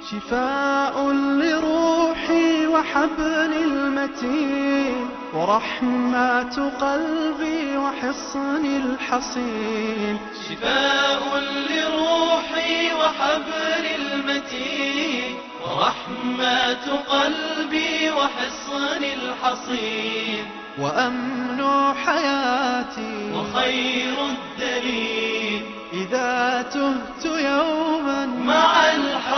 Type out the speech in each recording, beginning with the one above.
شفاء لروحي وحبل المتين ورحمة قلبي وحصن الحصين شفاء لروحي وحبل المتين ورحمة قلبي وحصن الحصين وأمن حياتي وخير الدليل إذا تهت يوما مع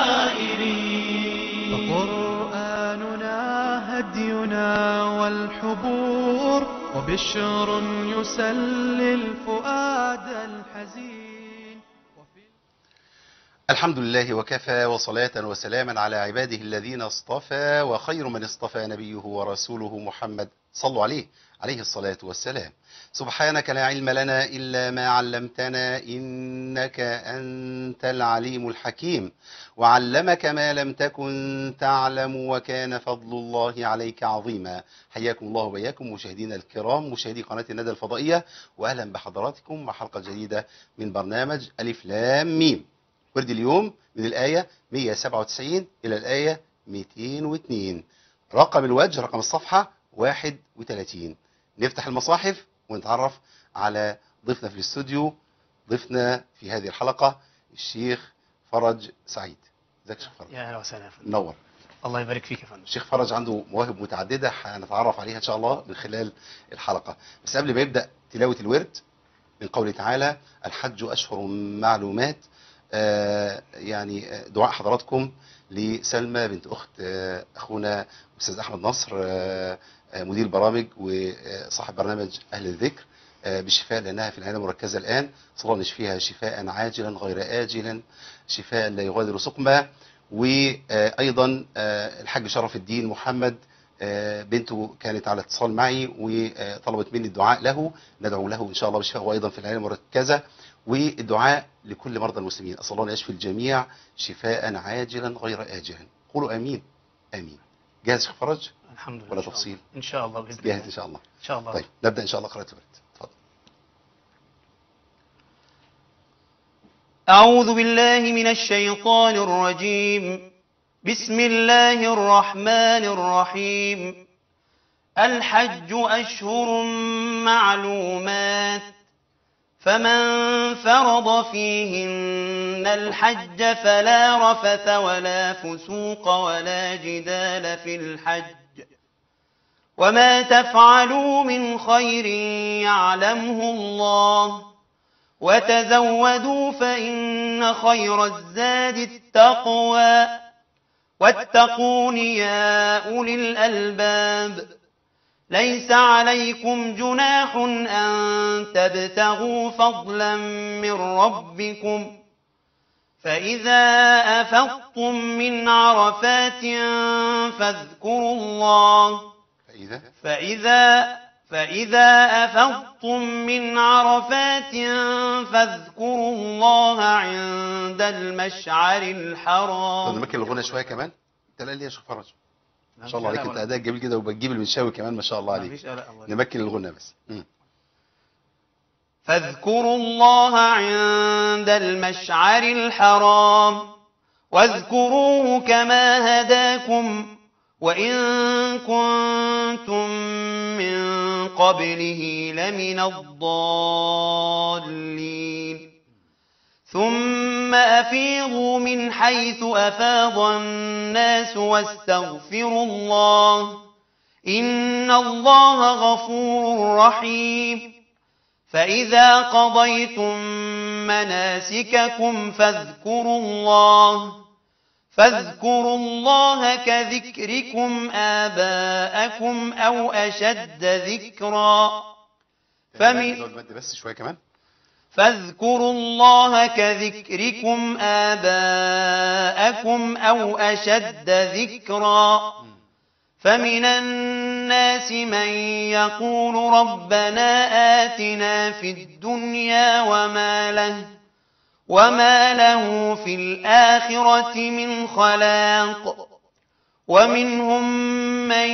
الحائرين فقرآننا هدينا والحبور وبشر يسلي الفؤاد الحزين وفي الحمد لله وكفى وصلاة وسلاما على عباده الذين اصطفى وخير من اصطفى نبيه ورسوله محمد صلوا عليه عليه الصلاة والسلام سبحانك لا علم لنا إلا ما علمتنا إنك أنت العليم الحكيم وعلمك ما لم تكن تعلم وكان فضل الله عليك عظيما حياكم الله وبياكم مشاهدينا الكرام مشاهدي قناة الندى الفضائية وأهلا بحضراتكم مع حلقة جديدة من برنامج ألف لام ميم ورد اليوم من الآية 197 إلى الآية 202 رقم الوجه رقم الصفحة 31 نفتح المصاحف ونتعرف على ضيفنا في الاستوديو ضيفنا في هذه الحلقة الشيخ فرج سعيد ازيك يا شيخ فرج يا اهلا وسهلا يا فندم منور الله يبارك فيك يا فندم الشيخ فرج عنده مواهب متعددة هنتعرف عليها إن شاء الله من خلال الحلقة بس قبل ما يبدأ تلاوة الورد من قوله تعالى الحج أشهر معلومات آه يعني آه، دعاء حضراتكم لسلمى بنت أخت آه أخونا أستاذ أحمد نصر آه آه، مدير برامج وصاحب برنامج أهل الذكر آه، بالشفاء لأنها في العناية المركزة الآن صلى الله نشفيها شفاء عاجلا غير آجلا شفاء لا يغادر سقما وأيضا آه، الحاج شرف الدين محمد آه، بنته كانت على اتصال معي وطلبت مني الدعاء له ندعو له إن شاء الله بالشفاء وأيضا في العناية المركزة والدعاء لكل مرضى المسلمين أسأل الله أن يشفي الجميع شفاء عاجلا غير آجلا قولوا آمين آمين جاهز شيخ فرج الحمد لله ولا إن شاء تفصيل؟ الله. ان شاء الله باذن جاهز الله إن شاء الله ان شاء الله طيب نبدأ إن شاء الله قراءة الورد اتفضل أعوذ بالله من الشيطان الرجيم بسم الله الرحمن الرحيم الحج أشهر معلومات فمن فرض فيهن الحج فلا رفث ولا فسوق ولا جدال في الحج وما تفعلوا من خير يعلمه الله وتزودوا فإن خير الزاد التقوى واتقون يا أولي الألباب ليس عليكم جناح أن تبتغوا فضلا من ربكم فإذا أفضتم من عرفات فاذكروا الله فإذا فإذا فإذا أفضتم من عرفات فاذكروا الله عند المشعر طب الحرام نمكن الغنى شوية كمان انت لا ليه يا شيخ فرج ما شاء الله لا، عليك انت ولا- اداء جميل كده وبتجيب المنشاوي كمان ما شاء الله ما عليك فيش قلق، الله نمكن الغنى بس مم. فاذكروا الله عند المشعر الحرام واذكروه كما هداكم وإن كنتم من قبله لمن الضالين ثم أفيضوا من حيث أفاض الناس واستغفروا الله إن الله غفور رحيم فإذا قضيتم مناسككم فاذكروا الله فاذكروا الله كذكركم آباءكم أو أشد ذكرا فمن زود مد بس شوية كمان فاذكروا الله كذكركم آباءكم أو أشد ذكرا فمن الناس من يقول ربنا آتنا في الدنيا وما له وما له في الآخرة من خلاق ومنهم من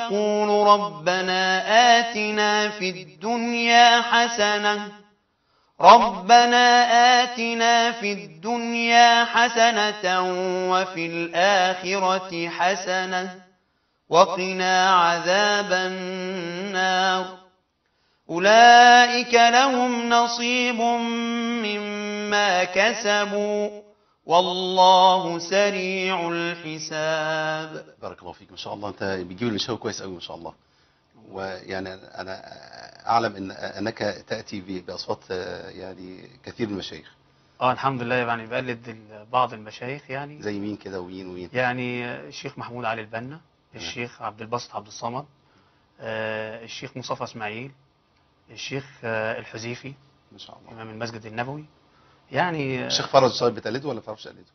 يقول ربنا آتنا في الدنيا حسنة ربنا آتنا في الدنيا حسنة وفي الآخرة حسنة وقنا عذاب النار أولئك لهم نصيب مما كسبوا والله سريع الحساب بارك الله فيك ما شاء الله انت بتجيب المشاوي كويس قوي ما شاء الله ويعني انا اعلم ان انك تاتي ب- باصوات آه، يعني كثير من المشايخ اه الحمد لله يعني بقلد ال- بعض المشايخ يعني زي مين كده ومين ومين يعني الشيخ محمود علي البنا الشيخ عبد الباسط عبد الصمد آه، الشيخ مصطفى اسماعيل الشيخ آه، الحذيفي ما شاء الله امام المسجد النبوي يعني آه، الشيخ فرج طيب بتقلده ولا ما بتعرفش تقلده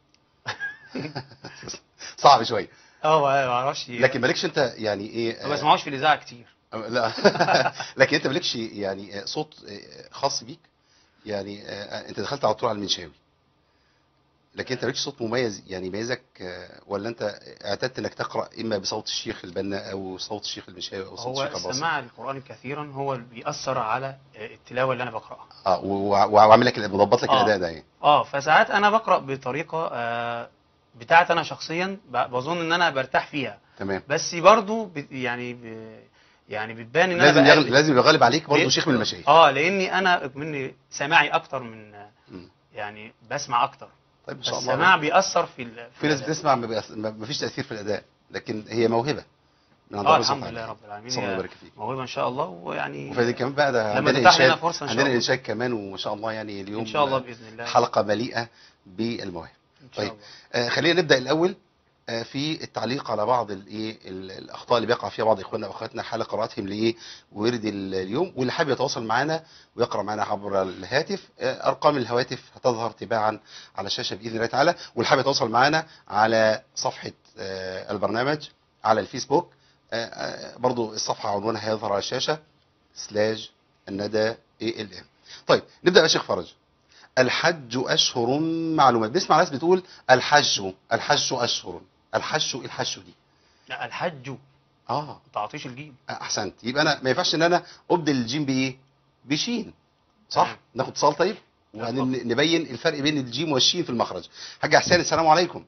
صعب شويه اه ما اعرفش لكن مالكش انت يعني ايه ما بسمعوش في الاذاعه كتير آه، لا لكن انت مالكش يعني آه، صوت آه، خاص بيك يعني آه، انت دخلت على طول على المنشاوي لكن انت مالكش صوت مميز يعني يميزك آه، ولا انت اعتدت انك تقرا اما بصوت الشيخ البنا او صوت الشيخ المنشاوي او صوت هو الشيخ البصري السماع للقران كثيرا هو اللي بيأثر على آه، التلاوه اللي انا بقراها اه و- و- وعامل لك مضبط لك آه. الاداء ده يعني اه فساعات انا بقرا بطريقه آه، بتاعت انا شخصيا ب- بظن ان انا برتاح فيها تمام بس برضو بت- يعني ب... يعني بتبان ان لازم انا يغلب بقلد. لازم يغلب عليك برضه ليه؟ شيخ من المشايخ اه لاني انا مني سماعي اكتر من مم. يعني بسمع اكتر طيب ما شاء الله السماع بيأثر في ال... في ناس الأداء. بتسمع ما, بيأث... ما ما فيش تاثير في الاداء لكن هي موهبه من عند اه الله الحمد سبحانه لله وتعالى. رب العالمين صلى الله هي يبارك فيك موهبه ان شاء الله ويعني وفي كمان بقى ده لما عندنا تتاح لنا انشاد فرصه ان شاء عندنا الله انشاد كمان وما شاء الله يعني اليوم ان شاء الله باذن الله حلقه مليئه بالمواهب ان شاء طيب. الله آه خلينا نبدا الاول آه في التعليق على بعض الايه ال- الاخطاء اللي بيقع فيها بعض اخواننا واخواتنا حال قراءتهم لايه ورد ال- اليوم واللي حابب يتواصل معنا ويقرا معنا عبر الهاتف آه ارقام الهواتف هتظهر تباعا على الشاشه باذن الله تعالى واللي حابب يتواصل معنا على صفحه آه البرنامج على الفيسبوك آه آه برضو الصفحه عنوانها هيظهر على الشاشه سلاج الندى اي ال ام طيب نبدا يا شيخ فرج الحج اشهر معلومات بنسمع ناس بتقول الحج الحج اشهر الحج ايه الحج دي لا الحج اه تعطيش الجيم احسنت يبقى انا ما ينفعش ان انا ابدل الجيم بايه بشين صح تمام. ناخد اتصال طيب وبعدين نبين الفرق بين الجيم والشين في المخرج حاج حسين السلام عليكم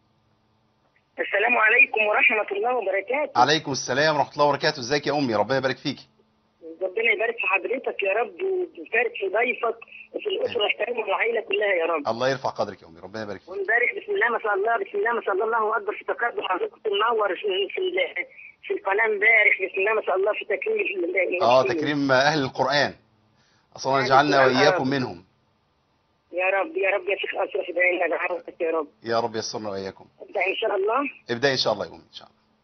السلام عليكم ورحمة الله وبركاته عليكم السلام ورحمه الله وبركاته ازيك يا امي ربنا يبارك فيكي ربنا يبارك في حضرتك يا رب ويبارك في ضيفك وفي الأسرة الكريمة والعائلة كلها يا رب الله يرفع قدرك يا امي ربنا يبارك فيك ونبارك بسم الله ما شاء الله بسم الله ما شاء الله الله أكبر في تقدم حضرتك تنور في في ال- في القناة امبارح بسم الله ما شاء الله في تكريم ال- اه المسلمين. تكريم اهل القران اصلا أهل جعلنا القرآن. واياكم منهم يا رب يا رب يا شيخ أشرف دعينا دعوتك يا رب يا رب يسرنا واياكم ابدأ إن شاء الله ابدأ ان شاء الله يا امي ان شاء الله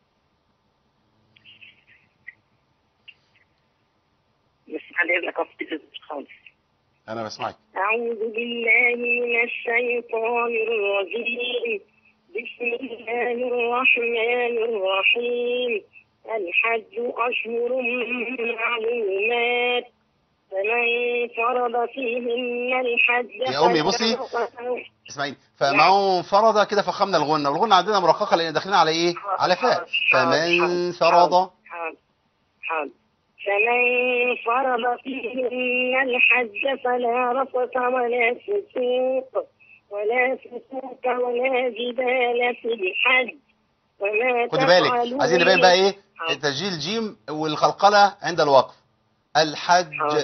بس بعد إذنك أفضل خالص انا بسمعك أعوذ بالله من الشيطان الرجيم بسم الله الرحمن الرحيم الحج أشهر معلومات فمن فرض فيهن الحج يا أمي بصي. فلا- اسمعيني فمن فرض كده فخمنا الغنة والغنة عندنا مرققة لان داخلين على ايه على فاء فمن فرض حاضر حاضر فمن فرض فيهن الحج فلا رفث ولا فسوق ولا فسوق ولا جدال في الحج وما خد بالك تفعلوا عايزين نبين بقى ايه حاضر. تسجيل جيم والقلقلة عند الوقف الحج حاضر.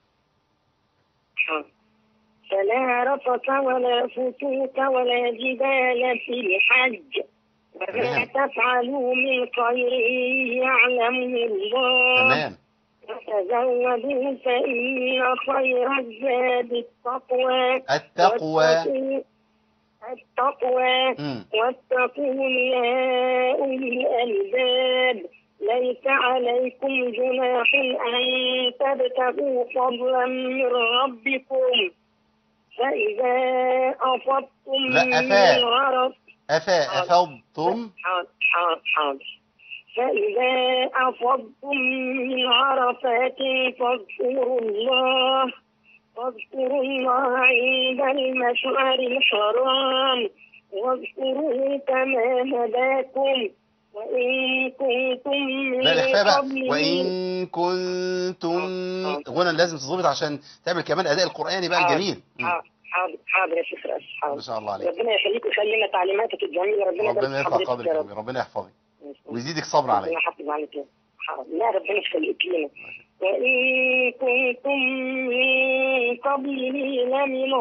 حاضر. فلا رفث ولا فسوق ولا جدال في الحج وما تمام. تفعلوا من خير يعلمه الله تمام وتزودوا فإن خير الزاد التقوى التقوى واتقوا- التقوى مم. واتقون يا أولي الألباب ليس عليكم جناح أن تبتغوا فضلا من ربكم فإذا أفضتم لا، من أفاء. عرف أفا أفضتم حاضر حاضر حاضر فإذا أفضتم من عرفات فاذكروا الله فاذكروا الله عند المشعر الحرام واذكروه كما هداكم وإن كنتم من لا الاخفاء بقى قبله- وان كنتم غنى لازم تظبط عشان تعمل كمان اداء القراني بقى حاضر. الجميل مم. حاضر حاضر حاضر يا شيخ رأس ما حاضر شاء الله عليك ربنا يخليك ويخلي لنا تعليماتك الجميله ربنا ربنا يبارك يرفع في حضرتك قدرك يا يا رب رب. ربنا يحفظك ويزيدك صبر عليك ربنا يحفظ عليك يا رب. حاضر. لا ربنا يخليك لنا وإن كنتم من قبله لمن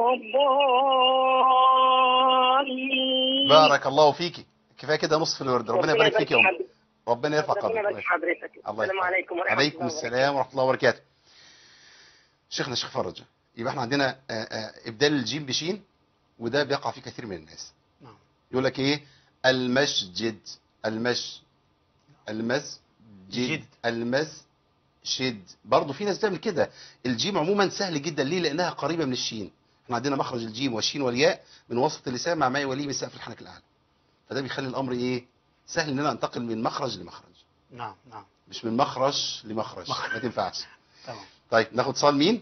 الضالين بارك الله فيكي كفايه كده نصف الورد ربنا يبارك فيك يا ام حضرتك. ربنا يرفع ربنا قدرك يبارك الله في حضرتك الله السلام يحفظك. عليكم ورحمه عليكم الله وبركاته. السلام ورحمه الله وبركاته شيخنا الشيخ فرج يبقى احنا عندنا آه، آه، ابدال الجيم بشين وده بيقع فيه كثير من الناس نعم. يقول لك ايه المسجد المش المسجد جد. المسجد برضه في ناس بتعمل كده الجيم عموما سهل جدا ليه لانها قريبه من الشين احنا عندنا مخرج الجيم والشين والياء من وسط اللسان مع ما يوليه من سقف الحنك الاعلى فده بيخلي الامر ايه سهل ان انا انتقل من مخرج لمخرج نعم نعم مش من مخرج لمخرج مخرج. ما تنفعش تمام طيب ناخد اتصال مين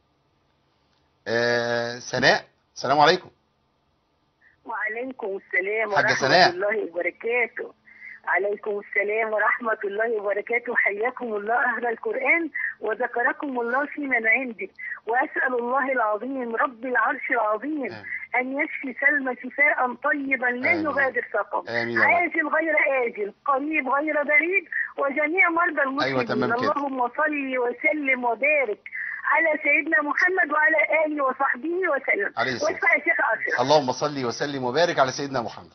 آه سناء السلام عليكم وعليكم السلام حاجة ورحمة سناء. الله وبركاته عليكم السلام ورحمة الله وبركاته حياكم الله أهل القرآن وذكركم الله في من عنده وأسأل الله العظيم رب العرش العظيم آمين. أن يشفي سلمى شفاء طيبا لا آمين. يغادر سقم آمين يا رب. عاجل غير آجل قريب غير بعيد وجميع مرضى المسلمين أيوة تمام كده. اللهم صل وسلم وبارك على سيدنا محمد وعلى آله وصحبه وسلم عليه الصلاة واسمع يا شيخ أشرف اللهم صل وسلم وبارك على سيدنا محمد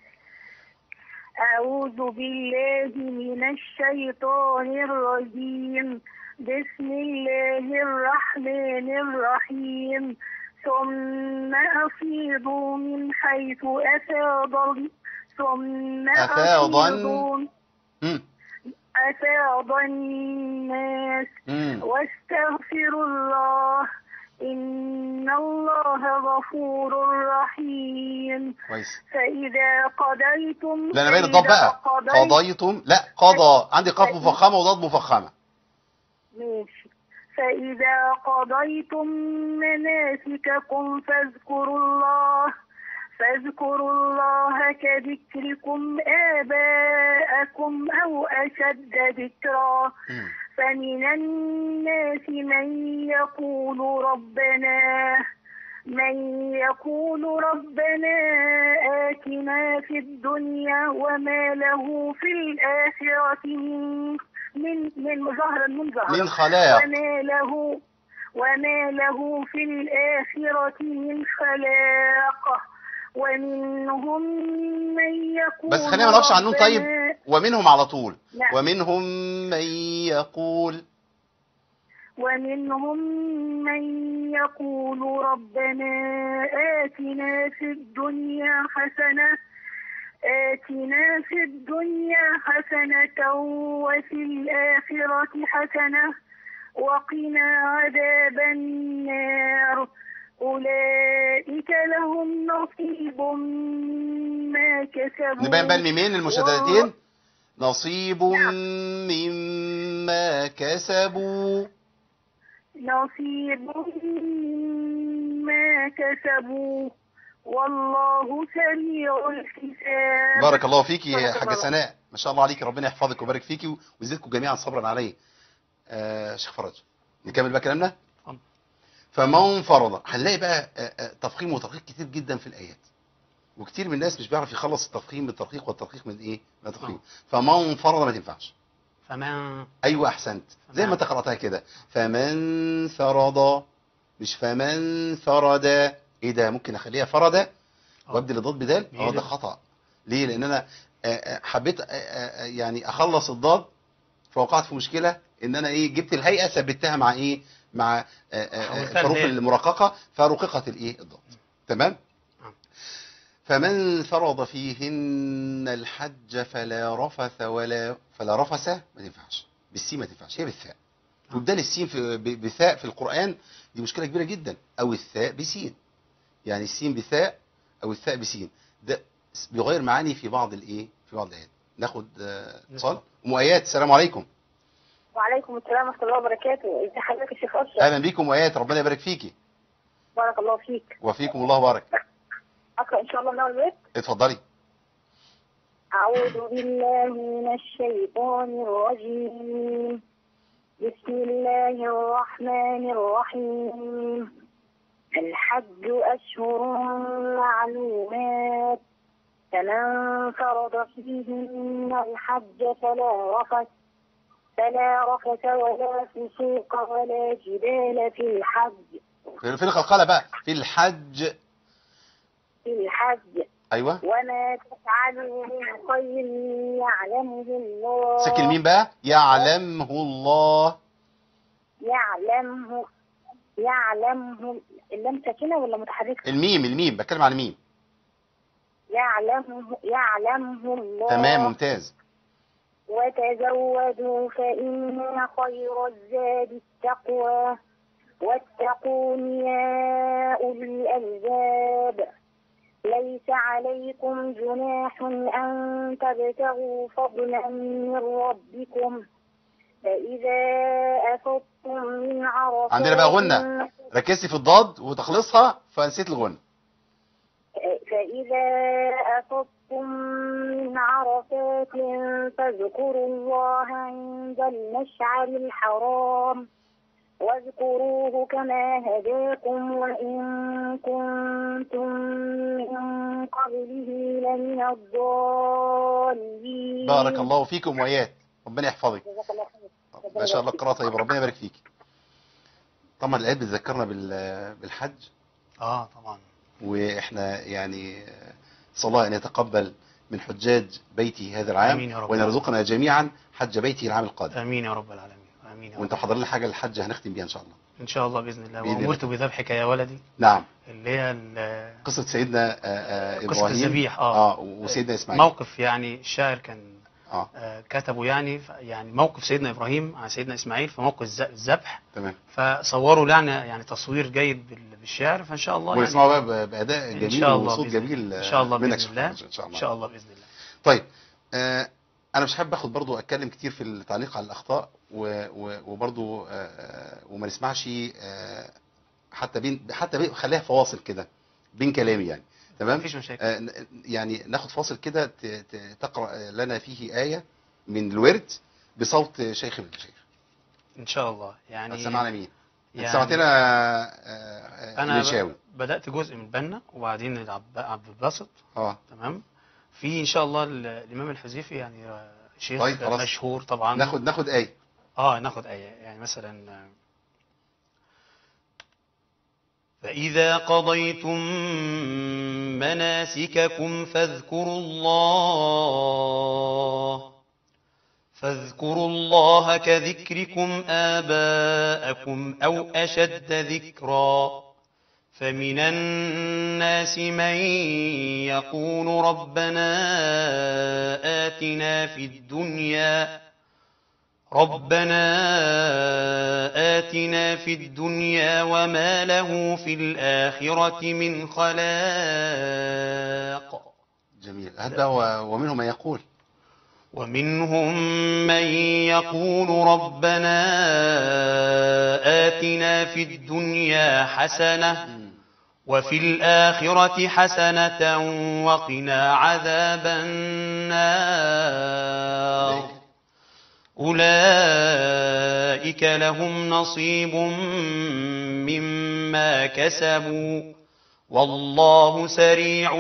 أعوذ بالله من الشيطان الرجيم بسم الله الرحمن الرحيم ثم أفيضوا من حيث أفاض ال- ثم أفاض ال- أفيضوا مم. أفاض الناس مم. واستغفروا الله إن الله غفور رحيم كويس فإذا قضيتم لا انا باين الضاد بقى فإذا قضيتم لا قضى عندي قاف مفخمه وضاد مفخمه ماشي فإذا قضيتم مناسككم فاذكروا الله فاذكروا الله كذكركم آباءكم أو أشد ذكرا مم. فمن الناس من يقول ربنا من يقول ربنا آتنا في الدنيا وما له في الآخرة من من من ظهر من ظهر من خلاق وما له وما له في الآخرة من خلاق ومنهم من يقول بس خلينا ما نقفش على النون طيب ربنا- ومنهم على طول نعم. ومنهم من يقول ومنهم من يقول ربنا آتنا في الدنيا حسنة آتنا في الدنيا حسنة وفي الآخرة حسنة وقنا عذاب النار أولئك لهم نصيب مما كسبوا نبين بقى الميمين المشددتين نصيب مما كسبوا نصيب مما كسبوا والله سريع الحساب بارك الله فيكي يا بارك حاجة الله. سناء ما شاء الله عليك ربنا يحفظك ويبارك فيكي ويزيدكم جميعا صبرا عليه آه شيخ فرج نكمل بقى كلامنا اتفضل. فمن فرض هنلاقي بقى آه، آه، تفخيم وتدقيق كتير جدا في الايات وكتير من الناس مش بيعرف يخلص التفخيم من التدقيق والتدقيق من ايه من التفخيم فمن فرض ما تنفعش فمن ايوه احسنت زي ما انت قراتها كده فمن فرض مش فمن فرد ايه ده ممكن اخليها فرد وابدل الضاد بدال اه إيه ده ده؟ خطا ليه لان انا آه، آه، حبيت آه، آه، يعني اخلص الضاد فوقعت في مشكله ان انا ايه جبت الهيئه ثبتها مع ايه مع آه، آه، آه، حولتها الحروف لدال. المرققه فرققت الايه الضاد تمام نعم. فمن فرض فيهن الحج فلا رفث ولا فلا رفث ما تنفعش بالسين ما تنفعش هي بالثاء وبدال السين في ب- بثاء في القرآن دي مشكلة كبيرة جدا أو الثاء بسين يعني السين بثاء أو الثاء بسين ده بيغير معاني في بعض الإيه في بعض الآيات ناخد آه، اتصال أم آيات السلام عليكم وعليكم السلام ورحمة الله وبركاته ازي حضرتك يا شيخ أشرف أهلا بيكم آيات ربنا يبارك فيكي بارك الله فيك وفيكم الله بارك أقرأ إن شاء الله من أول بيت اتفضلي أعوذ بالله من الشيطان الرجيم بسم الله الرحمن الرحيم الحج أشهر معلومات فمن فرض فيهن الحج فلا رفث فلا رفث ولا فسوق ولا جدال في الحج في في القلقلة بقى في الحج في الحج ايوه وما تفعلوا من خير يعلمه الله سكن مين بقى يعلمه الله يعلمه يعلمه اللام ساكنة ولا متحركة؟ الميم الميم بتكلم عن الميم يعلمه يعلمه الله تمام ممتاز وتزودوا فإن خير الزاد التقوى واتقون يا أولي الألباب ليس عليكم جناح أن تبتغوا فضلا من ربكم فإذا أفضتم من عرفات عندنا بقى غنة. ركزتي في الضاد وتخلصها فنسيت الغنى فإذا أفضتم من عرفات فاذكروا الله عند المشعر الحرام واذكروه كما هداكم وإن كنتم من قبله لمن الضالين بارك الله فيكم وإياك ربنا يحفظك جزاك الله خير. ما شاء الله قراءة طيبة ربنا يبارك فيك طبعا الآيات بتذكرنا بال- بالحج اه طبعا واحنا يعني صلى الله ان يتقبل من حجاج بيته هذا العام آمين يا رب. وان يرزقنا جميعا حج بيته العام القادم امين يا رب العالمين امين يا وانت رب حاضر لنا حاجه للحج هنختم بيها ان شاء الله ان شاء الله باذن الله بإذن الله. وامرت بذبحك يا ولدي نعم اللي هي ال- قصه سيدنا آه، آه، قصة ابراهيم الذبيح، آه. اه وسيدنا اسماعيل موقف يعني الشاعر كان اه آه، كتبه يعني ف- يعني موقف سيدنا ابراهيم مع سيدنا اسماعيل في موقف الز- الذبح تمام فصوروا يعني يعني تصوير جيد بال- بالشعر فان شاء الله يعني ونسمعه بقى ب- باداء ان جميل شاء الله وصوت بإذن- جميل ان شاء الله منك باذن شيخ الله محمد ان شاء ان الله شاء الله باذن الله طيب آه انا مش حابب اخد برضو اتكلم كتير في التعليق على الاخطاء و- و- وبرضو آه، آه، وما نسمعش آه، حتى بين حتى بين خليها فواصل كده بين كلامي يعني تمام مفيش مشاكل آه، ن- يعني ناخد فاصل كده ت- ت- تقرا لنا فيه ايه من الورد بصوت شيخ من الشيخ ان شاء الله يعني هتسمعنا مين؟ انت يعني سمعتنا آه، آه، انا المنشاوي ب- بدات جزء من بنا وبعدين العب- عبد الباسط اه تمام في ان شاء الله ال- الامام الحذيفي يعني آه، شيخ طيب، خلاص. مشهور طبعا ناخد ناخد ايه اه ناخد آية يعني مثلا آه، فإذا قضيتم مناسككم فاذكروا الله فاذكروا الله كذكركم آباءكم أو أشد ذكرا فمن الناس من يقول ربنا آتنا في الدنيا ربنا آتنا في الدنيا وما له في الآخرة من خلاق جميل هات بقى و- ومنهم من يقول ومنهم من يقول ربنا آتنا في الدنيا حسنة وفي الآخرة حسنة وقنا عذاب النار أولئك لهم نصيب مما كسبوا والله سريع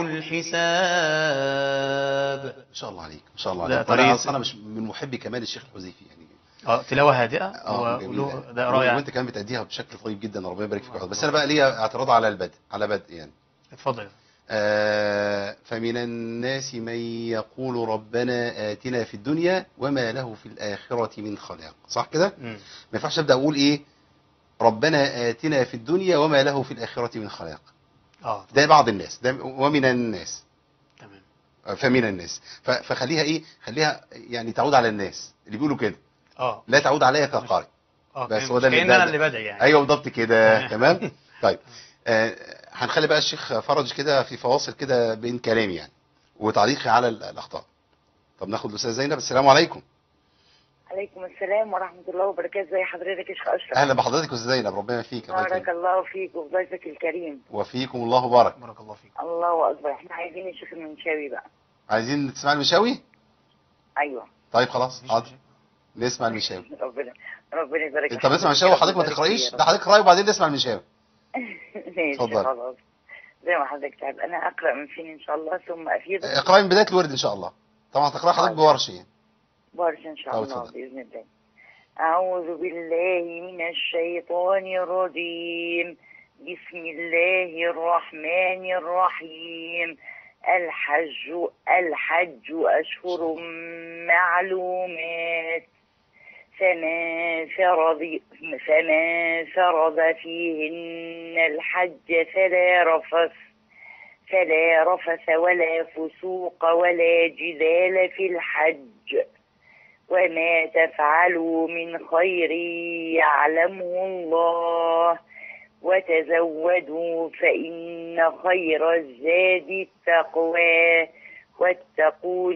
الحساب ما شاء الله عليك ما شاء الله لا، عليك طريقة- انا اصلا انا مش من محبي كمان الشيخ الحذيفي يعني اه تلاوة هادئة اه و- جميل. وله- ده رائع وانت كمان بتأديها بشكل طيب جدا ربنا يبارك فيك يا عوض. بس انا بقى ليا اعتراض على البدء على بدء يعني اتفضل آه فمن الناس من يقول ربنا آتنا في الدنيا وما له في الآخرة من خلاق صح كده مم. ما ينفعش ابدا اقول ايه ربنا آتنا في الدنيا وما له في الآخرة من خلاق اه ده بعض الناس ده ومن الناس تمام آه، فمن الناس ف- فخليها ايه خليها يعني تعود على الناس اللي بيقولوا كده اه لا تعود عليا كقارئ اه بس بس هو ده اللي- كأن ده- انا ده- اللي بدعي يعني ايوه بالضبط كده تمام. تمام طيب آه هنخلي بقى الشيخ فرج كده في فواصل كده بين كلامي يعني وتعليقي على ال- الاخطاء طب ناخد الاستاذ زينب السلام عليكم عليكم السلام ورحمة الله وبركاته زي حضرتك يا شيخ أشرف اهلا بحضرتك يا استاذ زينب ربنا يفيك الله بارك يكرمك الله فيك وبضيفك الكريم وفيكم الله بارك بارك الله فيك الله أكبر احنا عايزين الشيخ المنشاوي بقى عايزين تسمع المشاوي ايوه طيب خلاص مفيش حاضر مشاكل. نسمع المشاوي ربنا ربنا يبارك انت بتسمع المشاوي وحضرتك ما تقرايش ده حضرتك قراي وبعدين نسمع المشاوي ماشي اتفضل. خلاص زي ما حضرتك تعب انا اقرا من فين ان شاء الله ثم افيد اقراي من بدايه الورد ان شاء الله طبعا تقرا حضرتك حاضر. بورش يعني بارش ان شاء طب الله اتفضل. باذن الله اعوذ بالله من الشيطان الرجيم بسم الله الرحمن الرحيم الحج الحج اشهر معلومات فمن فرض فمن فرض فيهن الحج فلا رفث فلا رفث ولا فسوق ولا جدال في الحج وما تفعلوا من خير يعلمه الله وتزودوا فإن خير الزاد التقوى واتقون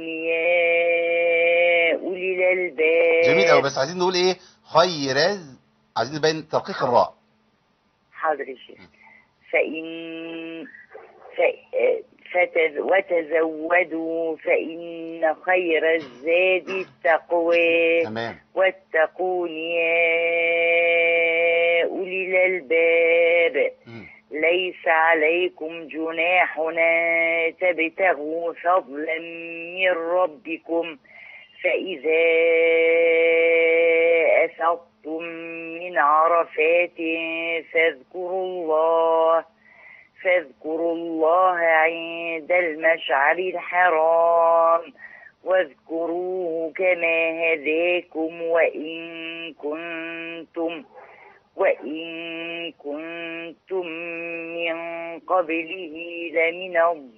يا أولي الألباب جميل قوي بس عايزين نقول ايه خيرز عايزين نبين ترقيق الراء حاضر يا شيخ فإن ف... فتز... وتزودوا فإن خير الزاد التقوى تمام واتقون يا أولي الألباب مم. ليس عليكم جناح أن تبتغوا فضلا من ربكم فإذا أفضتم من عرفات فاذكروا الله فاذكروا الله عند المشعر الحرام واذكروه كما هداكم وإن كنتم وإن كنتم من قبله لمن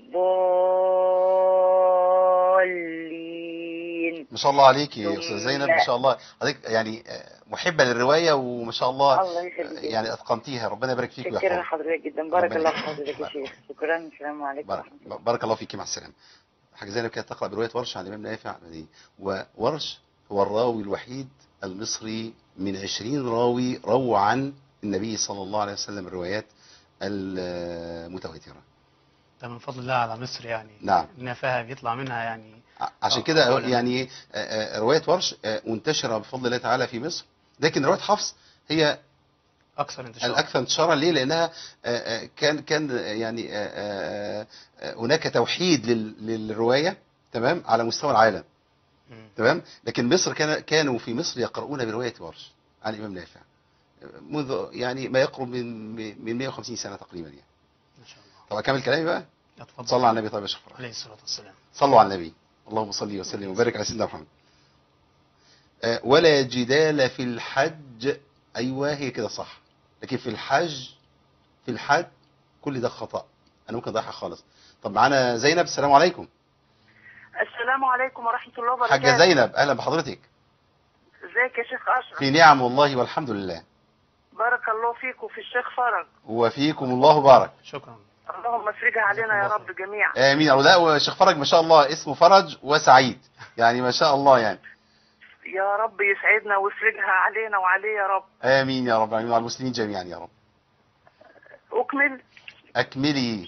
الضالين ما شاء الله عليك يا ثم- استاذ زينب ما شاء الله حضرتك يعني آه، محبه للروايه وما شاء الله الله يخليك. يعني اتقنتيها ربنا يبارك فيك شكرا ويحفظك لحضرتك جدا بارك ربنا الله في يخليك. حضرتك يا شيخ شكرا السلام عليكم بارك, ورحمة الله بارك الله فيك مع السلامه حاجه زينب كانت تقرا بروايه ورش عن الامام نافع دي وورش هو الراوي الوحيد المصري من 20 راوي رووا عن النبي صلى الله عليه وسلم الروايات المتواتره ده من فضل الله على مصر يعني نعم. النفاهة بيطلع منها يعني ع- عشان آه، كده أولاً. يعني آه، آه، روايه ورش آه، منتشره بفضل الله تعالى في مصر لكن روايه حفص هي أكثر انتشار الاكثر انتشارا ليه لانها آه، آه، كان كان آه، يعني آه، آه، آه، هناك توحيد لل- للروايه تمام على مستوى العالم مم. تمام لكن مصر كان كانوا في مصر يقرؤون بروايه ورش عن الامام نافع منذ يعني ما يقرب من من 150 سنه تقريبا يعني ما شاء الله طب اكمل كلامي بقى اتفضل صلى على النبي طيب يا شيخ فرح. عليه الصلاة والسلام صلوا على النبي اللهم صل وسلم وبارك على سيدنا محمد آه، ولا جدال في الحج ايوه هي كده صح لكن في الحج في الحج كل ده خطا انا ممكن اضيعها خالص طب معانا زينب السلام عليكم السلام عليكم ورحمة الله وبركاته حاجه زينب اهلا بحضرتك ازيك يا شيخ أشرف في نعم والله والحمد لله بارك الله فيك وفي الشيخ فرج وفيكم الله بارك شكرا اللهم افرجها علينا يا رب جميعا امين لا والشيخ فرج ما شاء الله اسمه فرج وسعيد يعني ما شاء الله يعني يا رب يسعدنا ويفرجها علينا وعليه يا رب امين يا رب العالمين وعلى المسلمين جميعا يا رب أكمل اكملي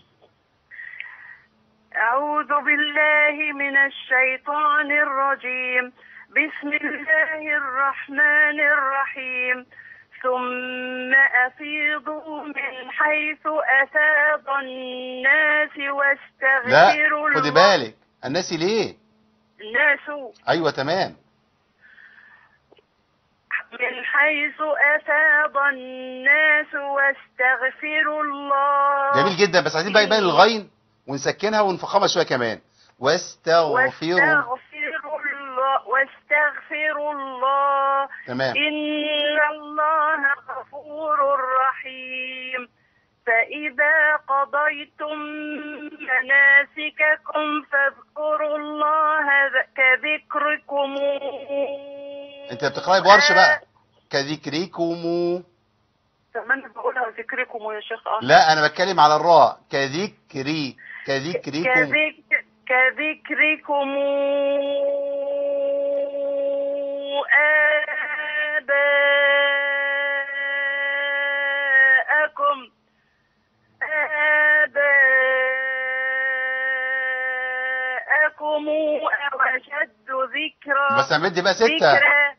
أعوذ بالله من الشيطان الرجيم بسم الله الرحمن الرحيم ثم أفيضوا من حيث أفاض الناس لا واستغفروا خدي الله بالك الناس ليه الناس ايوه تمام من حيث أفاض الناس واستغفروا الله جميل جدا بس عايزين بقى يبان الغين ونسكنها ونفخمها شويه كمان واستغفروا واستغفروا الله واستغفروا الله تمام إن الله غفور رحيم فإذا قضيتم مناسككم فاذكروا الله كذكركم انت بتقراي بورش بقى كذكركم طب ما انا بقولها ذكركم يا شيخ أشرف لا انا بتكلم على الراء كذكري كذكركم كذك كذكركم آباءكم آباءكم أو أشد ذكرا بس همد بقى ستة ذكرا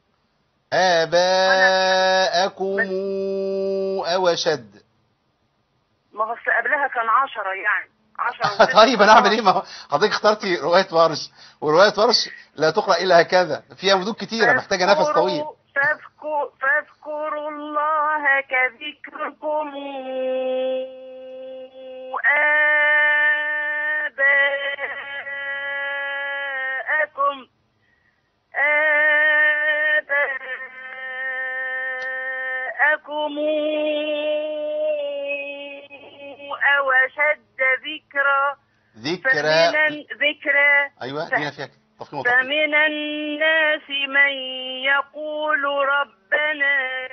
آباءكم أو أشد ما هو أصل قبلها كان عشرة يعني عشرة وستة. طيب انا اعمل ايه ما هو حضرتك اخترتي روايه ورش وروايه ورش لا تقرا الا هكذا فيها مدود كتيره محتاجه نفس فاذكروا- طويل فاذكروا فاذكروا الله كذكركم آباءكم آباءكم أو أشد ذكرا ذكرى فمن ذكرى ايوه دينا فيها تفخيم وتفخيم فمن الناس من يقول ربنا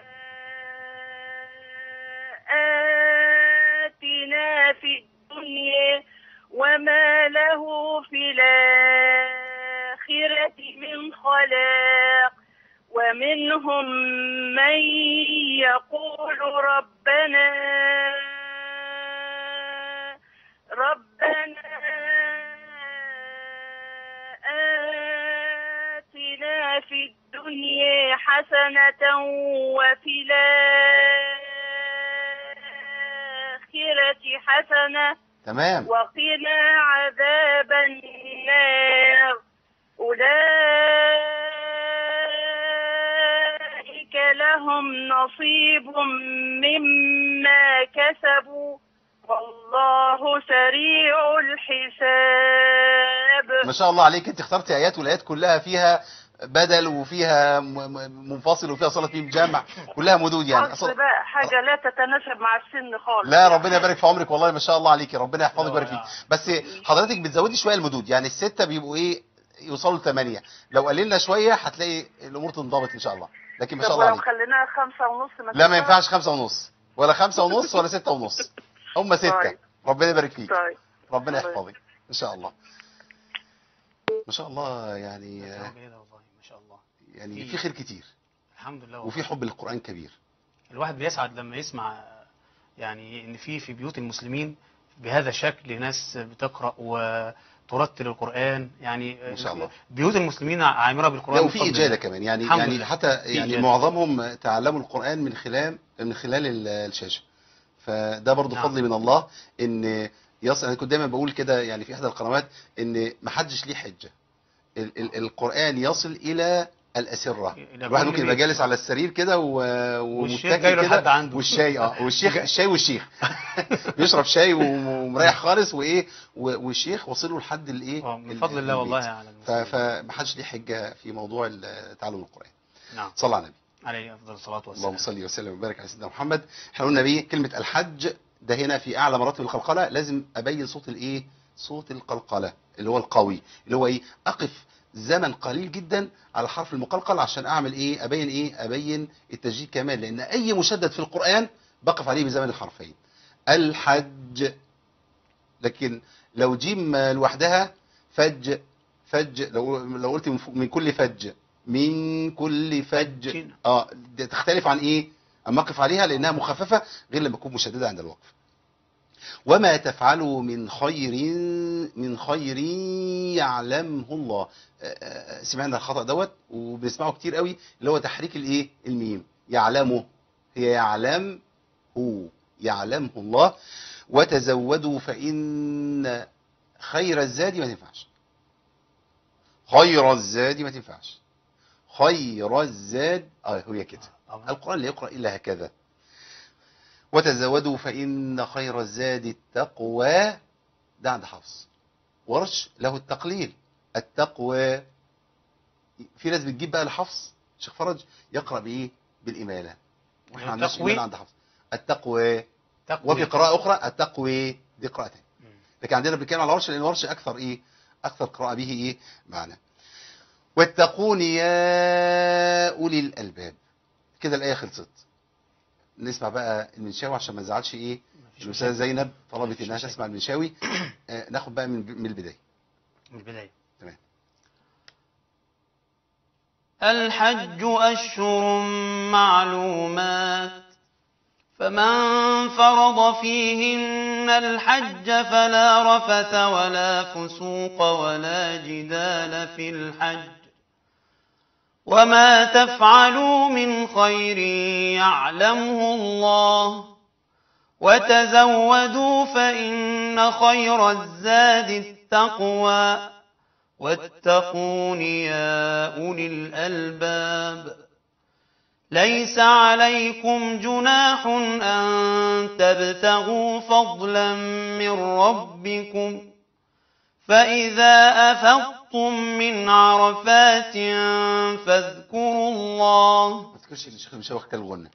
آتنا في الدنيا وما له في الآخرة من خلاق ومنهم من يقول ربنا ربنا آتنا في الدنيا حسنة وفي الآخرة حسنة تمام وقنا عذاب النار أولئك لهم نصيب مما كسبوا والله سريع الحساب ما شاء الله عليك انت اخترتي ايات والايات كلها فيها بدل وفيها م- م- منفصل وفيها صلاه ميم جامع كلها مدود يعني أصل أصل- بقى حاجة لا تتناسب مع السن خالص لا ربنا يبارك في عمرك والله ما شاء الله عليكي ربنا يحفظك لا، ويبارك فيك يعني. بس حضرتك بتزودي شويه المدود يعني السته بيبقوا ايه يوصلوا لثمانيه لو قللنا شويه هتلاقي الامور تنضبط ان شاء الله لكن ما شاء طب الله ولو عليك خليناها خمسة ونص لا ما تنفعش؟ ينفعش خمسة ونص ولا خمسة ونص ولا ستة ونص هم ستة طيب. ربنا يبارك فيك طيب ربنا طيب. يحفظك ان شاء الله ما شاء الله يعني جيدة والله ما شاء الله يعني في خير كتير الحمد لله وفي حب للقرآن كبير الواحد بيسعد لما يسمع يعني ان في في بيوت المسلمين بهذا الشكل ناس بتقرا وترتل القران يعني ما شاء الله. بيوت المسلمين عامره بالقران لا وفي بفضل إجادة الله. كمان يعني الحمد يعني لله. حتى في يعني إجادة. معظمهم تعلموا القرآن من خلال من خلال ال- الشاشة فده برضو نعم. فضل من الله ان يصل انا كنت دايما بقول كده يعني في احدى القنوات ان ما حدش ليه حجة ال ال القرآن يصل الى الأسرة إلى الواحد كل ممكن يبقى بيت. جالس على السرير كده و- والشيخ ومتكي جاي له كده لحد عنده. والشاي اه والشيخ الشاي والشيخ بيشرب شاي ومريح خالص وايه و- والشيخ واصل له لحد الايه آه، من ال- فضل الله البيت. والله على ف- المسلمين فمحدش ليه حجة في موضوع ال- تعلم القرآن نعم صلى على النبي عليه افضل الصلاه والسلام اللهم صل وسلم وبارك على سيدنا محمد احنا قلنا بيه كلمة الحج ده هنا في اعلى مراتب القلقلة لازم ابين صوت الايه صوت القلقلة اللي هو القوي اللي هو ايه اقف زمن قليل جدا على حرف المقلقل عشان اعمل ايه ابين ايه ابين التسجيل كمان لان اي مشدد في القرآن بقف عليه بزمن الحرفين الحج لكن لو جيم لوحدها فج فج لو لو قلت من, فوق- من كل فج من كل فج فج. اه دي تختلف عن ايه اما اقف عليها لانها مخففه غير لما تكون مشدده عند الوقف وما تفعلوا من خير من خير يعلمه الله آه، آه، سمعنا الخطا دوت وبنسمعه كتير قوي اللي هو تحريك الايه الميم يعلمه هي يعلم هو يعلمه الله وتزودوا فإن خير الزاد ما تنفعش خير الزاد ما تنفعش خير الزاد اه هي كده آه. القرآن لا يقرأ إلا هكذا وتزودوا فإن خير الزاد التقوى ده عند حفص ورش له التقليل التقوى في ناس بتجيب بقى لحفص شيخ فرج يقرأ بإيه بالإمالة واحنا ما عندناش التقوي؟ إمالة عند حفص التقوى تقوى. وفي قراءة أخرى التقوى دي قراءة تانية مم. لكن عندنا بنتكلم على ورش لأن ورش أكثر إيه أكثر قراءة به إيه معنى واتقون يا أولي الألباب كده الآية خلصت نسمع بقى المنشاوي عشان ما نزعلش إيه مفيش الأستاذة مشاكل. زينب طلبت مفيش إنها مشاكل. تسمع المنشاوي آه، ناخد بقى من من البداية من البدايه تمام. الحج أشهر معلومات فمن فرض فيهن الحج فلا رفث ولا فسوق ولا جدال في الحج وما تفعلوا من خير يعلمه الله وتزودوا فإن خير الزاد التقوى واتقون يا أولي الألباب ليس عليكم جناح أن تبتغوا فضلا من ربكم فإذا أفضتم من عرفات فاذكروا الله ما تذكرش الشيخ مش واخد الغنى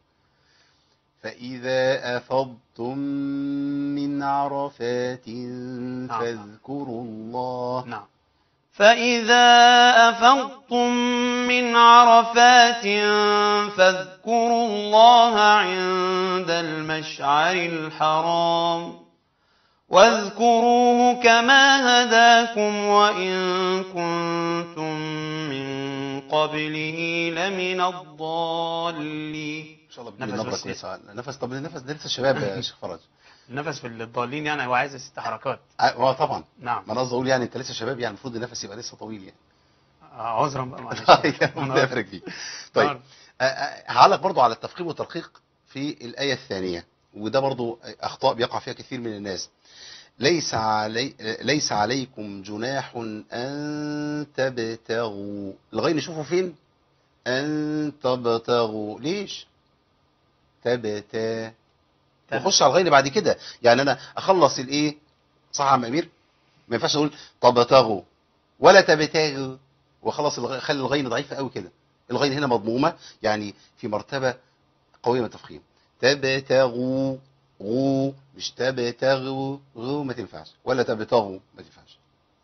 فإذا أفضتم من عرفات فاذكروا الله نعم فإذا أفضتم من عرفات فاذكروا الله عند المشعر الحرام واذكروه كما هداكم وإن كنتم من قبله لمن الضالين إن شاء الله بدي نفس نبرة بس. كويسة نفس طب النفس ده لسه الشباب يا شيخ فرج النفس في الضالين يعني هو عايز ست حركات آه آه، طبعا نعم ما انا قصدي اقول يعني انت لسه شباب يعني المفروض النفس يبقى لسه طويل يعني آه، عذرا بقى معلش ربنا يفرج فيك طيب آه، آه، هعلق برضو على التفخيم والترقيق في الآية الثانية وده برضو أخطاء بيقع فيها كثير من الناس ليس علي ليس عليكم جناح أن تبتغوا الغين نشوفه فين أن تبتغوا ليش تبتا نخش على الغين بعد كده يعني أنا أخلص الإيه صح يا عم أمير ما ينفعش أقول تبتغوا ولا تبتغوا وخلص الغ- خلي الغين ضعيفة قوي كده الغين هنا مضمومة يعني في مرتبة قوية من التفخيم تبتغوا غو مش تبتغوا غو ما تنفعش ولا تبتغوا ما تنفعش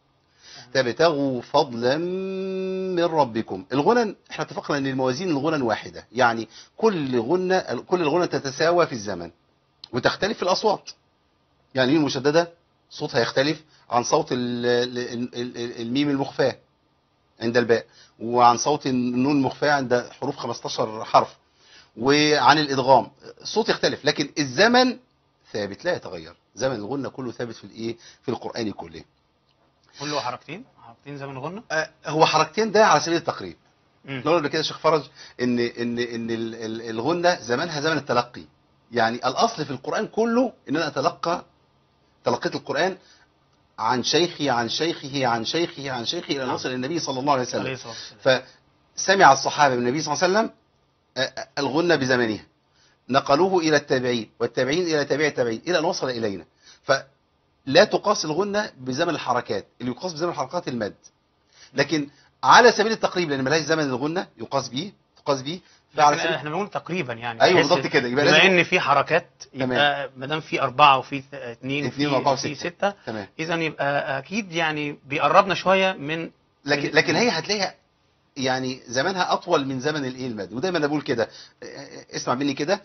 تبتغوا فضلا من ربكم الغنن احنا اتفقنا ان الموازين الغنن واحدة يعني كل غنة كل الغنى تتساوى في الزمن وتختلف في الأصوات يعني ميم مشددة صوتها يختلف عن صوت ال- ال- ال- ال- الميم المخفاة عند الباء وعن صوت النون المخفاة عند حروف 15 حرف وعن الإدغام الصوت يختلف لكن الزمن ثابت لا يتغير زمن الغنة كله ثابت في الإيه في القرآن كله كله حركتين حركتين زي ما قلنا آه، هو حركتين ده على سبيل التقريب مم. نقول قبل كده يا شيخ فرج ان ان ان ال- ال- الغنة زمانها زمن التلقي يعني الاصل في القرآن كله ان انا اتلقى تلقيت القرآن عن شيخي عن شيخه عن شيخه عن شيخه الى نعم. نصل النبي صلى الله عليه عليه وسلم الصلاة والسلام فسمع الصحابة من النبي صلى الله عليه وسلم آه، آه، الغنة بزمنها نقلوه إلى التابعين والتابعين إلى تابع التابعين إلى أن وصل إلينا فلا تقاس الغنة بزمن الحركات اللي يقاس بزمن الحركات المد لكن على سبيل التقريب لأن ملاش زمن الغنة يقاس به تقاس به فعلى لكن سبيل احنا بنقول تقريبا يعني أيوة بحيث بالظبط كده، يبقى بما لازم- ان في حركات يبقى ما دام في اربعه وفي ث- اثنين اثنين وأربعة وفي وستة. سته تمام اذا يبقى اكيد يعني بيقربنا شويه من لكن لكن هي هتلاقيها يعني زمانها اطول من زمن الايه المد ودايما انا بقول كده آه، اسمع مني كده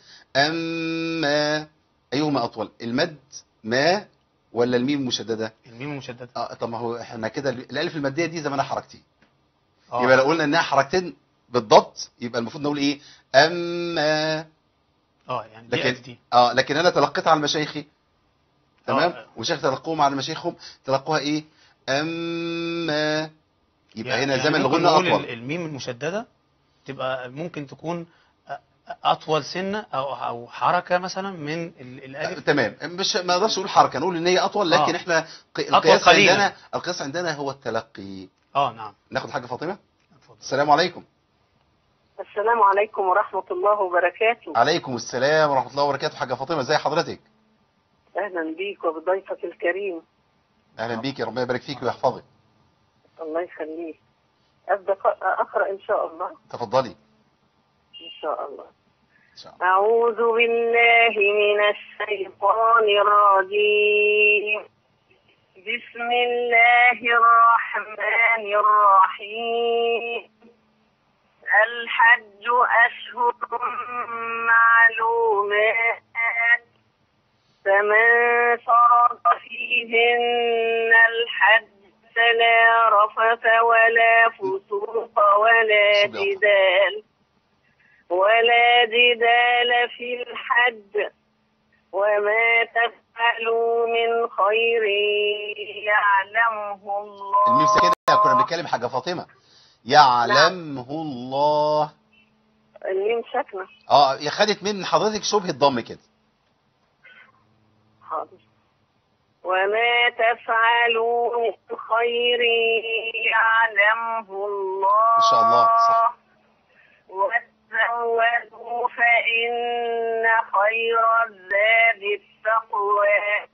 اما ايهما اطول المد ما ولا الميم المشدده الميم المشدده اه طب ما هو احنا كده الالف الماديه دي زمانها حركتين اه يبقى لو قلنا انها حركتين بالضبط يبقى المفروض نقول ايه اما اه يعني دي لكن قد دي اه لكن انا تلقيتها على مشايخي تمام آه. وشيخ تلقوهم على مشايخهم تلقوها ايه اما يبقى يعني هنا يعني زمن ممكن الغنى نقول اطول ال- الميم المشدده تبقى ممكن تكون أ- اطول سنه او او حركه مثلا من ال- الالف تمام مش ما اقدرش اقول حركه نقول ان هي اطول لكن آه. احنا ق- القياس قليلاً. عندنا القياس عندنا هو التلقي اه نعم ناخد حاجه فاطمه اتفضل. السلام عليكم السلام عليكم ورحمة الله وبركاته عليكم السلام ورحمه الله وبركاته حاجه فاطمه ازي حضرتك أهلا بيك وبضيفك الكريم اهلا بيك يا ربنا يبارك فيك ويحفظك الله يخليك أبدأ ق- أقرأ إن شاء الله تفضلي إن شاء الله ان شاء الله أعوذ بالله من الشيطان الرجيم بسم الله الرحمن الرحيم الحج أشهر معلومات فمن فرض فيهن الحج فلا رفث ولا فسوق ولا صدق. جدال ولا جدال في الحج وما تفعلوا من خير يعلمه الله الميم ساكنة كنا بنتكلم حاجة فاطمة يعلمه الله الميم ساكنة اه يا خدت من حضرتك شبه الضم كده حاضر وما تفعلوا من خير يعلمه الله إن شاء الله، صح. وتزودوا فإن خير الزاد التقوى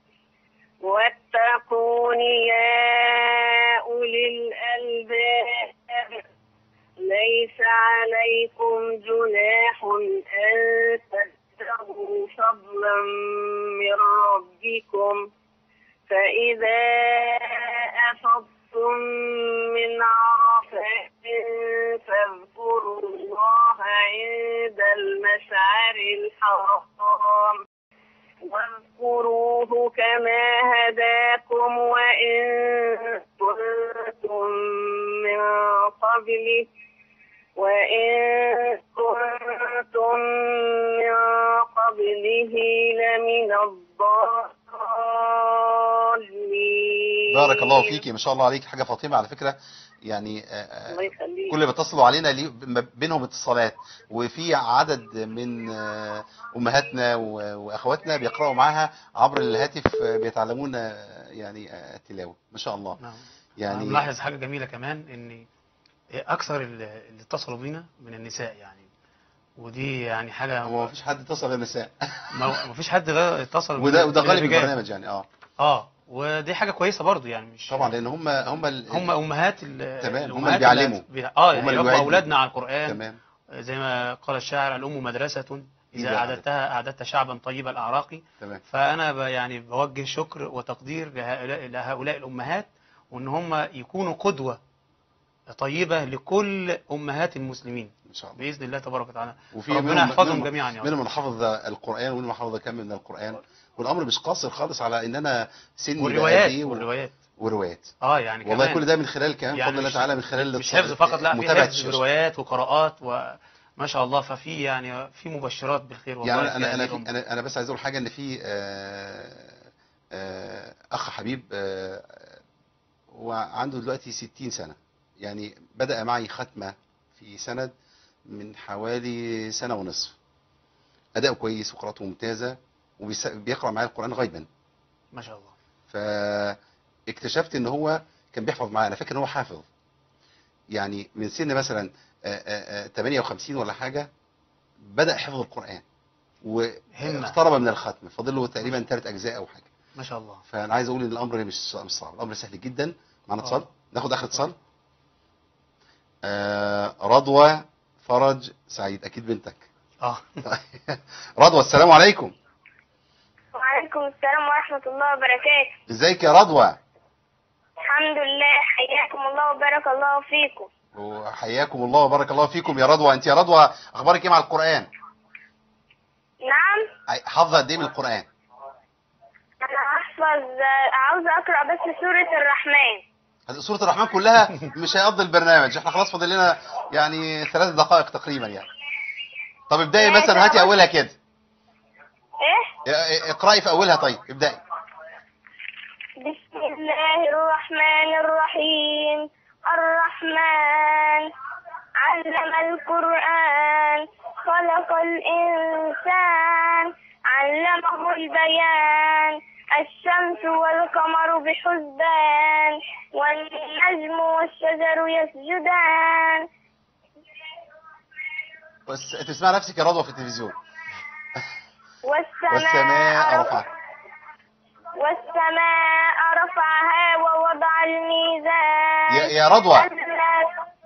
واتقون يا أولي الألباب ليس عليكم جناح أن تبتغوا فضلا من ربكم فإذا أفضتم من عرفات فاذكروا الله عند المشعر الحرام واذكروه كما هداكم وإن كنتم من قبله وإن كنتم من قبله لمن الضالين بارك الله فيك ما شاء الله عليك حاجة فاطمة على فكرة يعني آه، آه، الله يخليك كل اللي بيتصلوا علينا ليه- ما بينهم اتصالات وفي عدد من آه، امهاتنا و- واخواتنا بيقراوا معاها عبر الهاتف آه، بيتعلمون آه، يعني آه، التلاوه ما شاء الله نعم يعني يعني ملاحظ حاجة جميلة كمان ان اكثر اللي اللي اتصلوا بينا من النساء يعني ودي يعني حاجة هو ما فيش حد اتصل غير النساء ما ما فيش حد غير اتصل وده من- وده من غالب الرجال. البرنامج يعني اه اه ودي حاجة كويسة برضو يعني مش طبعا لان هم هم ال- هم امهات ال- تمام، هم الأمهات اللي بيعلموا. بي- اه هم اللي يربوا بيوعدوا. اولادنا على القرآن تمام زي ما قال الشاعر الام مدرسة إذا اذا اعددتها اعددت شعبا طيب الاعراق تمام فانا ب- يعني بوجه شكر وتقدير لهؤلاء, لهؤلاء الامهات وان هم يكونوا قدوة طيبة لكل امهات المسلمين ان شاء الله باذن الله تبارك وتعالى وفي ربنا منهم- يحفظهم منهم- جميعا يا رب منهم من حفظ القران ومنهم من حفظ كم من القران والامر مش قاصر خالص على ان انا سني بقى والروايات قد إيه و- والروايات وروايات اه يعني والله كمان كل ده من خلال كمان يعني بفضل الله مش- تعالى من خلال مش الاتصال- حفظ فقط لا في متابعة حفظ الشاشة. بروايات وقراءات وما شاء الله ففي يعني في مبشرات بالخير والله يعني في انا انا هذه في الأمة. انا انا بس عايز اقول حاجه ان في آه، آه، اخ حبيب آه، وعنده دلوقتي 60 سنه يعني بدا معي ختمه في سند من حوالي سنه ونصف اداؤه كويس وقراءته ممتازه وبيقرا معايا القران غيبا ما شاء الله فاكتشفت ان هو كان بيحفظ معايا انا فاكر ان هو حافظ يعني من سن مثلا آه، آه، آه، 58 ولا حاجه بدا حفظ القران همة. واقترب من الختم فاضل له تقريبا ثلاث اجزاء او حاجه ما شاء الله فانا عايز اقول ان الامر مش مش صعب الامر سهل جدا معانا آه. اتصال ناخد اخر اتصال آه رضوى فرج سعيد اكيد بنتك اه رضوى السلام عليكم وعليكم السلام ورحمة الله وبركاته ازيك يا رضوى الحمد لله حياكم الله وبارك الله فيكم وحياكم الله وبارك الله فيكم يا رضوى انت يا رضوى اخبارك ايه مع القران نعم حافظه قد ايه من القران أنا أحفظ عاوزة أقرأ بس سورة الرحمن سورة الرحمن كلها مش هيقضي البرنامج احنا خلاص فاضل لنا يعني ثلاث دقائق تقريبا يعني طب ابدأي ماشي، مثلا هاتي أول- اولها كده إيه اه- اه- اقرأي في اولها طيب ابدأي بسم الله الرحمن الرحيم الرحمن علم القرآن خلق الإنسان علمه البيان الشمس والقمر بحسبان والنجم والشجر يسجدان بس تسمع نفسك يا رضوى في التلفزيون والسماء, والسماء رفعها والسماء رفعها ووضع الميزان يا, يا رضوى ألا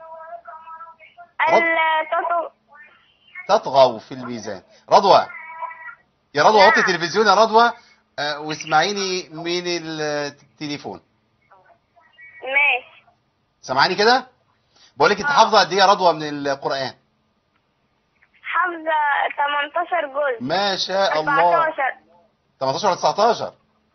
ألا تطغ تطغوا في الميزان رضوى يا رضوى وطي التلفزيون يا رضوى اه، واسمعيني من التليفون ماشي سامعاني كده بقول لك انت حافظه قد ايه يا رضوى من القرآن حافظة 18 جزء ما شاء الله 14 18 ولا 19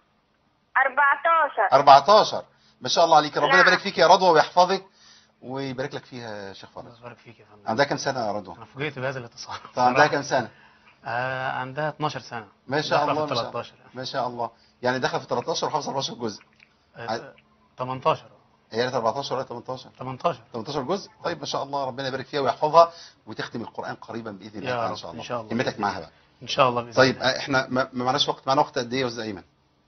14 14 ما شاء الله عليك ربنا نعم. يبارك فيك يا رضوى ويحفظك ويبارك لك فيها يا شيخ فرج الله يبارك فيك يا فندم عندها كام سنة يا رضوى انا فوجئت بهذا الاتصال طب عندها كام سنة آه عندها 12 سنة ما شاء داخلة الله في ما شاء 13 ما شاء الله يعني دخل في 13 وحافظ 14 جزء آه 18 هي قالت 14 ولا 18 18 18 جزء طيب ما شاء الله ربنا يبارك فيها ويحفظها وتختم القرآن قريبا بإذن الله يا تعالى رب، إن شاء الله إن شاء الله. همتك معاها بقى إن شاء الله بإذن طيب الله. آه، احنا ما ما معناش وقت معانا وقت قد ايه يا استاذ ايمن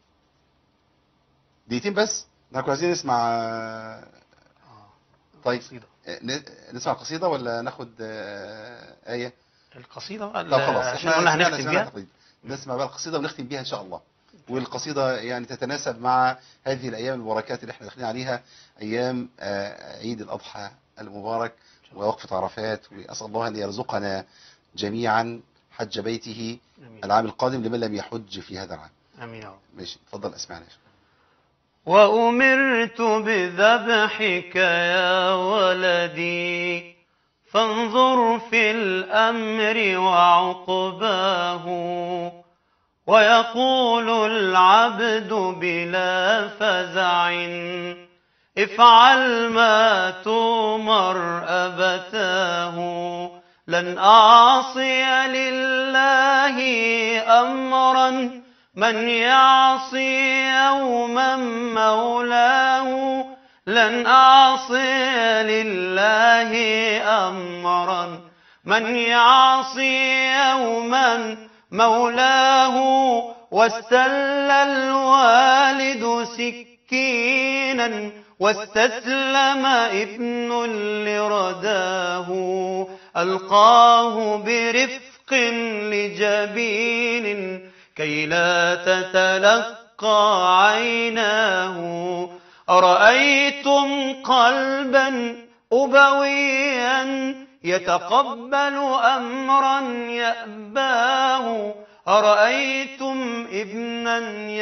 دقيقتين بس احنا كنا عايزين نسمع آه، طيب قصيدة. آه، ن- نسمع قصيدة ولا ناخد آه، آية القصيدة بقى طب خلاص عشان احنا قلنا سمعنا- هنختم سمعنا بيها التقليد. نسمع بقى القصيدة ونختم بيها ان شاء الله والقصيدة يعني تتناسب مع هذه الأيام المباركات اللي احنا داخلين عليها أيام آه، عيد الأضحى المبارك ووقفة عرفات وأسأل الله أن يرزقنا جميعا حج بيته آمين. العام القادم لمن لم يحج في هذا العام آمين يا رب ماشي اتفضل اسمعنا وأمرت بذبحك يا ولدي فانظر في الأمر وعقباه ويقول العبد بلا فزع افعل ما تؤمر أبتاه لن أعصي لله أمرا من يعصي يوما مولاه لن أعصي لله أمرا من يعصي يوما مولاه واستل الوالد سكينا واستسلم ابن لرداه ألقاه برفق لجبين كي لا تتلقى عيناه أرأيتم قلبا أبويا يتقبل أمرا يأباه أرأيتم ابنا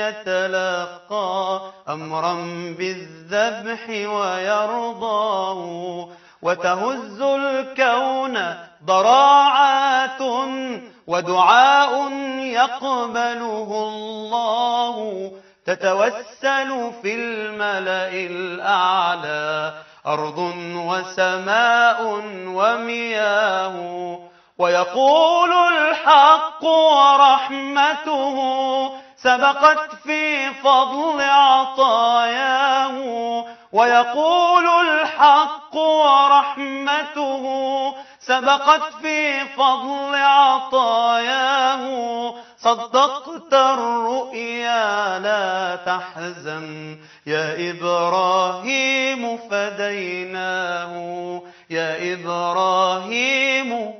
يتلقى أمرا بالذبح ويرضاه وتهز الكون ضراعات ودعاء يقبله الله تتوسل في الملأ الأعلى أرض وسماء ومياه ويقول الحق ورحمته سبقت في فضل عطاياه ويقول الحق ورحمته سبقت في فضل عطاياه صدقت الرؤيا لا تحزن يا إبراهيم فديناه يا إبراهيم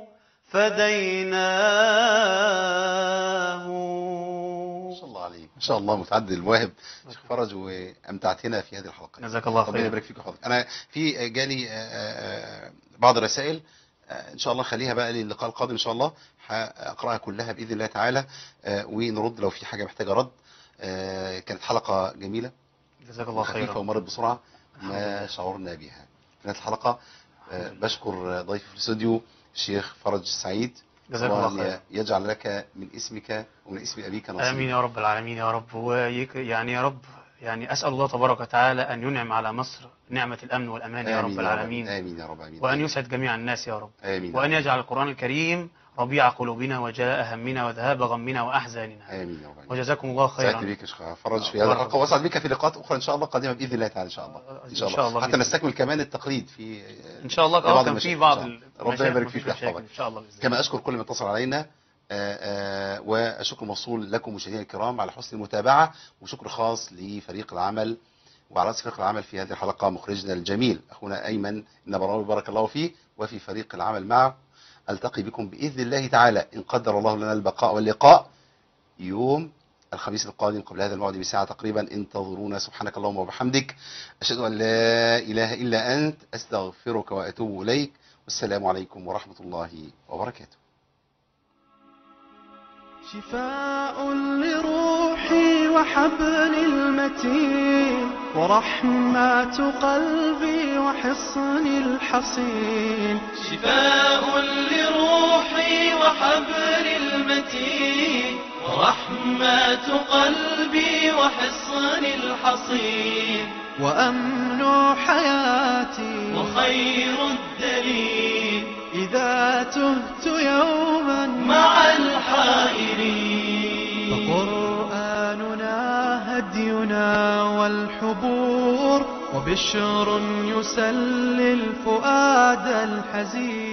فديناه ما شاء الله عليك ما شاء الله متعدد المواهب شيخ فرج وامتعتنا في هذه الحلقه جزاك الله ربنا خير يبارك فيك ويحفظك انا في جالي آه، آه، بعض الرسائل آه، ان شاء الله خليها بقى للقاء القادم ان شاء الله هقراها كلها باذن الله تعالى آه، ونرد لو في حاجه محتاجه رد آه، كانت حلقه جميله جزاك الله وخفيفه خيرا ومرت بسرعه ما شعرنا بها كانت الحلقه آه، بشكر ضيفي في الاستوديو الشيخ فرج السعيد جزاك الله الله أن خير يجعل لك من اسمك ومن اسم ابيك نصيب آمين يا رب العالمين يا رب ويك يعني يا رب يعني أسأل الله تبارك وتعالى أن ينعم على مصر نعمة الأمن والأمان يا آمين رب العالمين امين يا رب امين وأن يسعد جميع الناس يا رب امين وأن يجعل القرآن الكريم ربيع قلوبنا وجلاء همنا وذهاب غمنا وأحزاننا امين يا رب آمين. وجزاكم الله سعدت خيرا بك يا شيخ فرج في هذا الحلقه واسعد بك في لقاءات اخرى ان شاء الله قادمه باذن الله تعالى ان شاء الله ان شاء إن شاء الله الله حتى بإذن نستكمل كمان التقليد في إن شاء الله في بعض اه كان المشاكل في بعض إن شاء الله. ربنا المشاكل يبارك مفيش فيك مشاكل ويحفظك إن شاء الله بإذن كما الله. اشكر كل من اتصل علينا آه، آه، والشكر موصول لكم مشاهدينا الكرام على حسن المتابعه وشكر خاص لفريق العمل وعلى رأس فريق العمل في هذه الحلقه مخرجنا الجميل اخونا ايمن النبراوي بارك الله فيه وفي فريق العمل معه التقي بكم باذن الله تعالى ان قدر الله لنا البقاء واللقاء يوم الخميس القادم قبل هذا الموعد بساعة تقريبا انتظرونا سبحانك اللهم وبحمدك أشهد أن لا إله إلا أنت أستغفرك وأتوب إليك والسلام عليكم ورحمة الله وبركاته شفاء لروحي وحبل المتين ورحمة قلبي وحصن الحصين شفاء لروحي وحبل المتين ورحمة قلبي وحصن الحصين وأمن حياتي وخير الدليل إذا تهت يوما مع الحائرين فقرآننا هدينا والحبور وبشر يسلي الفؤاد الحزين